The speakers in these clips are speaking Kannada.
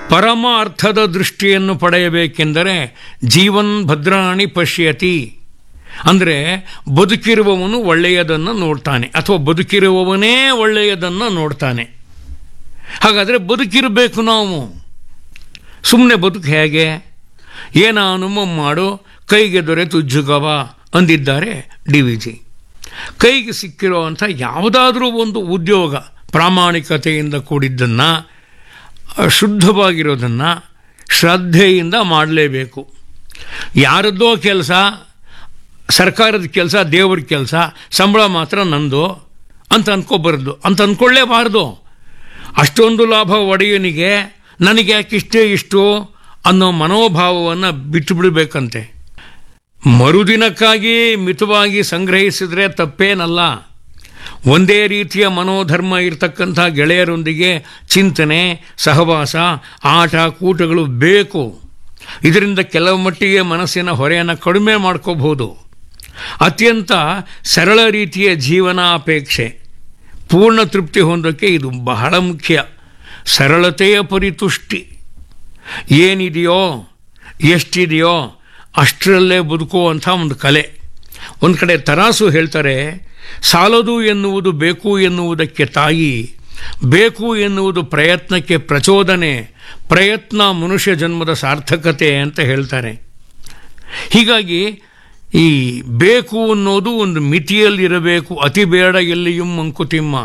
ಪರಮ ಅರ್ಥದ ದೃಷ್ಟಿಯನ್ನು ಪಡೆಯಬೇಕೆಂದರೆ ಜೀವನ್ ಭದ್ರಾಣಿ ಪಶ್ಯತಿ ಅಂದರೆ ಬದುಕಿರುವವನು ಒಳ್ಳೆಯದನ್ನು ನೋಡ್ತಾನೆ ಅಥವಾ ಬದುಕಿರುವವನೇ ಒಳ್ಳೆಯದನ್ನು ನೋಡ್ತಾನೆ ಹಾಗಾದರೆ ಬದುಕಿರಬೇಕು ನಾವು ಸುಮ್ಮನೆ ಬದುಕು ಹೇಗೆ ಏನಾನುಮ ಮಾಡು ಕೈಗೆ ದೊರೆತು ಜುಗವ ಅಂದಿದ್ದಾರೆ ಡಿ ವಿ ಜಿ ಕೈಗೆ ಸಿಕ್ಕಿರುವಂಥ ಯಾವುದಾದ್ರೂ ಒಂದು ಉದ್ಯೋಗ ಪ್ರಾಮಾಣಿಕತೆಯಿಂದ ಕೂಡಿದ್ದನ್ನು ಶುದ್ಧವಾಗಿರೋದನ್ನು ಶ್ರದ್ಧೆಯಿಂದ ಮಾಡಲೇಬೇಕು ಯಾರದ್ದೋ ಕೆಲಸ ಸರ್ಕಾರದ ಕೆಲಸ ದೇವ್ರ ಕೆಲಸ ಸಂಬಳ ಮಾತ್ರ ನಂದು ಅಂತ ಅನ್ಕೋಬಾರ್ದು ಅಂತ ಅಂದ್ಕೊಳ್ಳೇಬಾರ್ದು ಅಷ್ಟೊಂದು ಲಾಭ ಒಡೆಯನಿಗೆ ನನಗೆ ಯಾಕೆ ಇಷ್ಟೇ ಇಷ್ಟು ಅನ್ನೋ ಮನೋಭಾವವನ್ನು ಬಿಟ್ಟುಬಿಡಬೇಕಂತೆ ಮರುದಿನಕ್ಕಾಗಿ ಮಿತವಾಗಿ ಸಂಗ್ರಹಿಸಿದ್ರೆ ತಪ್ಪೇನಲ್ಲ ಒಂದೇ ರೀತಿಯ ಮನೋಧರ್ಮ ಇರತಕ್ಕಂಥ ಗೆಳೆಯರೊಂದಿಗೆ ಚಿಂತನೆ ಸಹವಾಸ ಆಟ ಕೂಟಗಳು ಬೇಕು ಇದರಿಂದ ಕೆಲವು ಮಟ್ಟಿಗೆ ಮನಸ್ಸಿನ ಹೊರೆಯನ್ನು ಕಡಿಮೆ ಮಾಡ್ಕೋಬಹುದು ಅತ್ಯಂತ ಸರಳ ರೀತಿಯ ಜೀವನ ಅಪೇಕ್ಷೆ ಪೂರ್ಣ ತೃಪ್ತಿ ಹೊಂದೋಕ್ಕೆ ಇದು ಬಹಳ ಮುಖ್ಯ ಸರಳತೆಯ ಪರಿತುಷ್ಟಿ ಏನಿದೆಯೋ ಎಷ್ಟಿದೆಯೋ ಅಷ್ಟರಲ್ಲೇ ಬದುಕುವಂಥ ಒಂದು ಕಲೆ ಒಂದು ಕಡೆ ತರಾಸು ಹೇಳ್ತಾರೆ ಸಾಲದು ಎನ್ನುವುದು ಬೇಕು ಎನ್ನುವುದಕ್ಕೆ ತಾಯಿ ಬೇಕು ಎನ್ನುವುದು ಪ್ರಯತ್ನಕ್ಕೆ ಪ್ರಚೋದನೆ ಪ್ರಯತ್ನ ಮನುಷ್ಯ ಜನ್ಮದ ಸಾರ್ಥಕತೆ ಅಂತ ಹೇಳ್ತಾರೆ ಹೀಗಾಗಿ ಈ ಬೇಕು ಅನ್ನೋದು ಒಂದು ಮಿತಿಯಲ್ಲಿರಬೇಕು ಅತಿ ಬೇಡ ಎಲ್ಲಿಯೂ ಮಂಕುತಿಮ್ಮ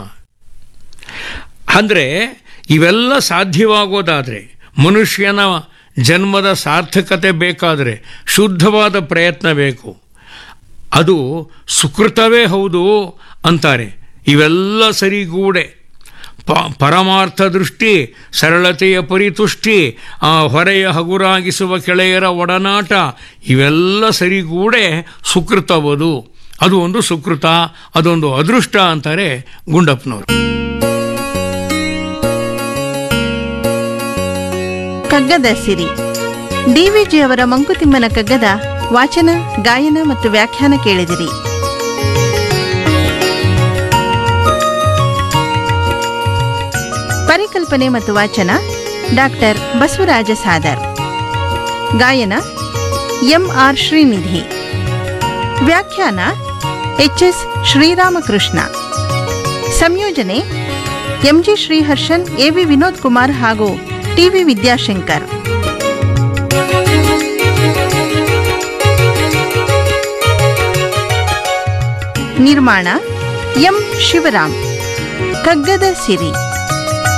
ಅಂದರೆ ಇವೆಲ್ಲ ಸಾಧ್ಯವಾಗೋದಾದರೆ ಮನುಷ್ಯನ ಜನ್ಮದ ಸಾರ್ಥಕತೆ ಬೇಕಾದರೆ ಶುದ್ಧವಾದ ಪ್ರಯತ್ನ ಬೇಕು ಅದು ಸುಕೃತವೇ ಹೌದು ಅಂತಾರೆ ಇವೆಲ್ಲ ಸರಿಗೂಡೆ ಪ ಪರಮಾರ್ಥ ದೃಷ್ಟಿ ಸರಳತೆಯ ಪರಿತುಷ್ಟಿ ಆ ಹೊರೆಯ ಹಗುರಾಗಿಸುವ ಕೆಳೆಯರ ಒಡನಾಟ ಇವೆಲ್ಲ ಸರಿಗೂಡೆ ಸುಕೃತವದು ಅದು ಒಂದು ಸುಕೃತ ಅದೊಂದು ಅದೃಷ್ಟ ಅಂತಾರೆ ಗುಂಡಪ್ಪನವರು ಕಗ್ಗದ ಸಿರಿ ಡಿವಿಜಿ ಅವರ ಮಂಕುತಿಮ್ಮನ ಕಗ್ಗದ ವಾಚನ ಗಾಯನ ಮತ್ತು ವ್ಯಾಖ್ಯಾನ ಕೇಳಿದಿರಿ ಪರಿಕಲ್ಪನೆ ಮತ್ತು ವಾಚನ ಡಾಕ್ಟರ್ ಬಸವರಾಜ ಸಾದರ್ ಗಾಯನ ಎಂ ಆರ್ ಶ್ರೀನಿಧಿ ವ್ಯಾಖ್ಯಾನ ಎಚ್ ಎಸ್ ಶ್ರೀರಾಮಕೃಷ್ಣ ಸಂಯೋಜನೆ ಎಂಜಿ ಶ್ರೀಹರ್ಷನ್ ಎವಿ ವಿನೋದ್ ಕುಮಾರ್ ಹಾಗೂ ಟಿವಿ ವಿದ್ಯಾಶಂಕರ್ ನಿರ್ಮಾಣ ಎಂ ಶಿವರಾಮ್ ಕಗ್ಗದ ಸಿರಿ